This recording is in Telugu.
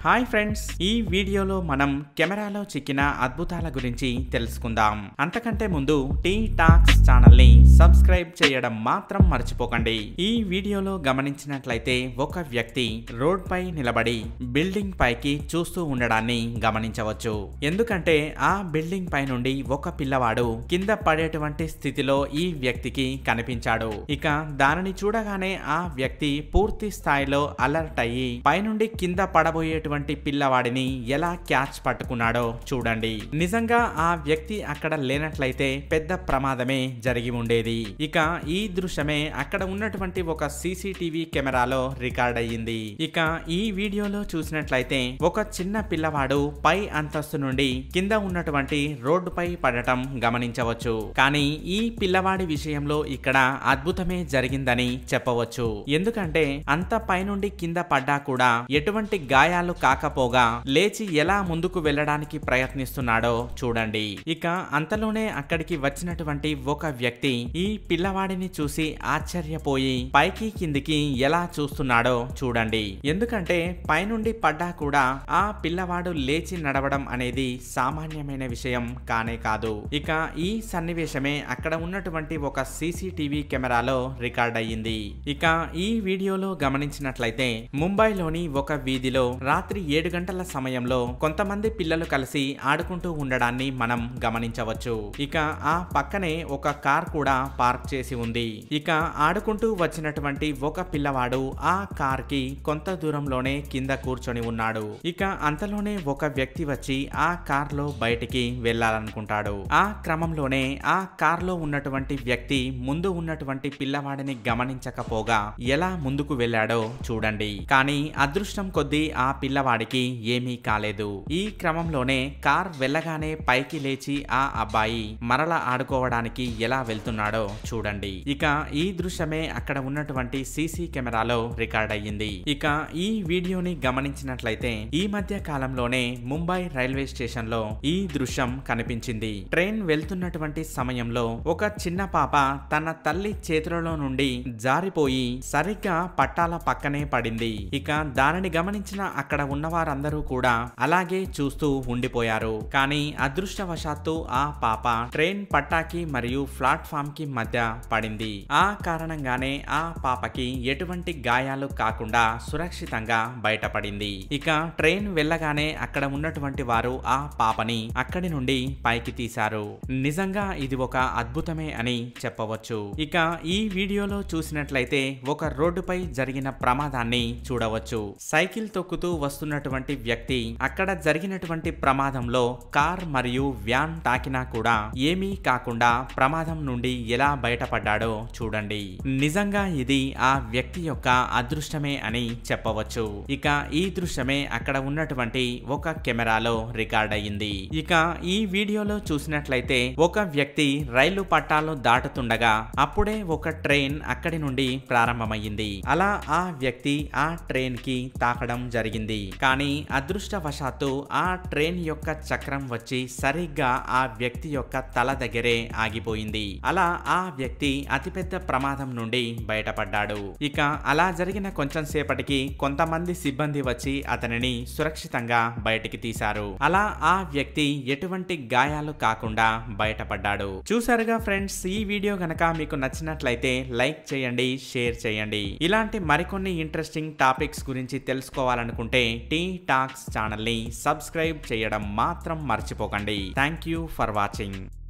హాయ్ ఫ్రెండ్స్ ఈ వీడియోలో మనం కెమెరాలో చిక్కిన అద్భుతాల గురించి తెలుసుకుందాం అంతకంటే ముందు టీ టాక్స్ ఛానల్ ని సబ్స్క్రైబ్ చేయడం మాత్రం మర్చిపోకండి ఈ వీడియోలో గమనించినట్లయితే ఒక వ్యక్తి రోడ్ పై నిలబడి బిల్డింగ్ పైకి చూస్తూ ఉండడాన్ని గమనించవచ్చు ఎందుకంటే ఆ బిల్డింగ్ పై నుండి ఒక పిల్లవాడు కింద పడేటువంటి స్థితిలో ఈ వ్యక్తికి కనిపించాడు ఇక దానిని చూడగానే ఆ వ్యక్తి పూర్తి స్థాయిలో అలర్ట్ అయ్యి పైనుండి కింద పడబోయేటువంటి పిల్లవాడిని ఎలా క్యాచ్ పట్టుకున్నాడో చూడండి నిజంగా ఆ వ్యక్తి అక్కడ లేనట్లయితే పెద్ద ప్రమాదమే జరిగి ఉండేది ఇక ఈ దృశ్యమే అక్కడ ఉన్నటువంటి ఒక సీసీటీవీ కెమెరాలో రికార్డ్ అయ్యింది ఇక ఈ వీడియోలో చూసినట్లయితే ఒక చిన్న పిల్లవాడు పై అంతస్తు నుండి కింద ఉన్నటువంటి రోడ్డుపై పడటం గమనించవచ్చు కానీ ఈ పిల్లవాడి విషయంలో ఇక్కడ అద్భుతమే జరిగిందని చెప్పవచ్చు ఎందుకంటే అంత పైనుండి కింద పడ్డా కూడా ఎటువంటి గాయాలు కాకపోగా లేచి ఎలా ముందుకు వెళ్ళడానికి ప్రయత్నిస్తున్నాడో చూడండి ఇక అంతలోనే అక్కడికి వచ్చినటువంటి ఒక వ్యక్తి ఈ పిల్లవాడిని చూసి ఆశ్చర్యపోయి పైకి కిందికి ఎలా చూస్తున్నాడో చూడండి ఎందుకంటే పైనుండి పడ్డా కూడా ఆ పిల్లవాడు లేచి నడవడం అనేది సామాన్యమైన విషయం కానే కాదు ఇక ఈ సన్నివేశమే అక్కడ ఉన్నటువంటి ఒక సీసీటీవీ కెమెరాలో రికార్డ్ అయ్యింది ఇక ఈ వీడియోలో గమనించినట్లయితే ముంబైలోని ఒక వీధిలో రాత్రి ఏడు గంటల సమయంలో కొంతమంది పిల్లలు కలిసి ఆడుకుంటూ ఉండడాన్ని మనం గమనించవచ్చు ఇక ఆ పక్కనే ఒక కార్ కూడా పార్క్ చేసి ఉంది ఇక ఆడుకుంటూ వచ్చినటువంటి ఒక పిల్లవాడు ఆ కార్ కి కొంత దూరంలోనే కింద కూర్చొని ఉన్నాడు ఇక అంతలోనే ఒక వ్యక్తి వచ్చి ఆ కార్ లో బయటికి వెళ్ళాలనుకుంటాడు ఆ క్రమంలోనే ఆ కార్ లో ఉన్నటువంటి వ్యక్తి ముందు ఉన్నటువంటి పిల్లవాడిని గమనించకపోగా ఎలా ముందుకు వెళ్ళాడో చూడండి కానీ అదృష్టం కొద్దీ ఆ పిల్లవాడికి ఏమీ కాలేదు ఈ క్రమంలోనే కార్ వెళ్ళగానే పైకి లేచి ఆ అబ్బాయి మరల ఆడుకోవడానికి ఎలా వెళ్తున్నాడో చూడండి ఇక ఈ దృశ్యమే అక్కడ ఉన్నటువంటి సీసీ కెమెరాలో రికార్డ్ అయ్యింది ఇక ఈ వీడియోని గమనించినట్లయితే ఈ మధ్య కాలంలోనే ముంబై రైల్వే స్టేషన్ లో ఈ దృశ్యం కనిపించింది ట్రైన్ వెళ్తున్నటువంటి సమయంలో ఒక చిన్న పాప తన తల్లి చేతులలో నుండి జారిపోయి సరిగ్గా పట్టాల పక్కనే పడింది ఇక దానిని గమనించిన అక్కడ ఉన్న వారందరూ కూడా అలాగే చూస్తూ ఉండిపోయారు కానీ అదృష్టవశాత్తు ఆ పాప ట్రైన్ పట్టాకి మరియు ప్లాట్ఫామ్ కి మధ్య పడింది ఆ కారణంగానే ఆ పాపకి ఎటువంటి గాయాలు కాకుండా సురక్షితంగా బయటపడింది ఇక ట్రైన్ వెళ్ళగానే అక్కడ ఉన్నటువంటి వారు ఆ పాపని అక్కడి నుండి పైకి తీశారు నిజంగా ఇది ఒక అద్భుతమే అని చెప్పవచ్చు ఇక ఈ వీడియోలో చూసినట్లయితే ఒక రోడ్డుపై జరిగిన ప్రమాదాన్ని చూడవచ్చు సైకిల్ తొక్కుతూ వస్తున్నటువంటి వ్యక్తి అక్కడ జరిగినటువంటి ప్రమాదంలో కార్ మరియు వ్యాన్ తాకినా కూడా ఏమీ కాకుండా ప్రమాదం నుండి ఎలా బయటపడ్డాడో చూడండి నిజంగా ఇది ఆ వ్యక్తి యొక్క అదృష్టమే అని చెప్పవచ్చు ఇక ఈ దృశ్యమే అక్కడ ఉన్నటువంటి ఒక కెమెరాలో రికార్డ్ అయ్యింది ఇక ఈ వీడియోలో చూసినట్లయితే ఒక వ్యక్తి రైలు పట్టాలు దాటుతుండగా అప్పుడే ఒక ట్రైన్ అక్కడి నుండి ప్రారంభమయ్యింది అలా ఆ వ్యక్తి ఆ ట్రైన్ కి తాకడం జరిగింది కానీ అదృష్టవశాత్తు ఆ ట్రైన్ యొక్క చక్రం వచ్చి సరిగ్గా ఆ వ్యక్తి యొక్క తల దగ్గరే ఆగిపోయింది అలా ఆ వ్యక్తి అతిపెద్ద ప్రమాదం నుండి బయటపడ్డాడు ఇక అలా జరిగిన కొంచెం సేపటికి కొంతమంది సిబ్బంది వచ్చి అతనిని సురక్షితంగా బయటికి తీశారు అలా ఆ వ్యక్తి ఎటువంటి గాయాలు కాకుండా బయటపడ్డాడు చూసారుగా ఫ్రెండ్స్ ఈ వీడియో గనక మీకు నచ్చినట్లయితే లైక్ చేయండి షేర్ చేయండి ఇలాంటి మరికొన్ని ఇంట్రెస్టింగ్ టాపిక్స్ గురించి తెలుసుకోవాలనుకుంటే టీ టాక్స్ ఛానల్ ని సబ్స్క్రైబ్ చేయడం మాత్రం మర్చిపోకండి థ్యాంక్ యూ ఫర్ వాచింగ్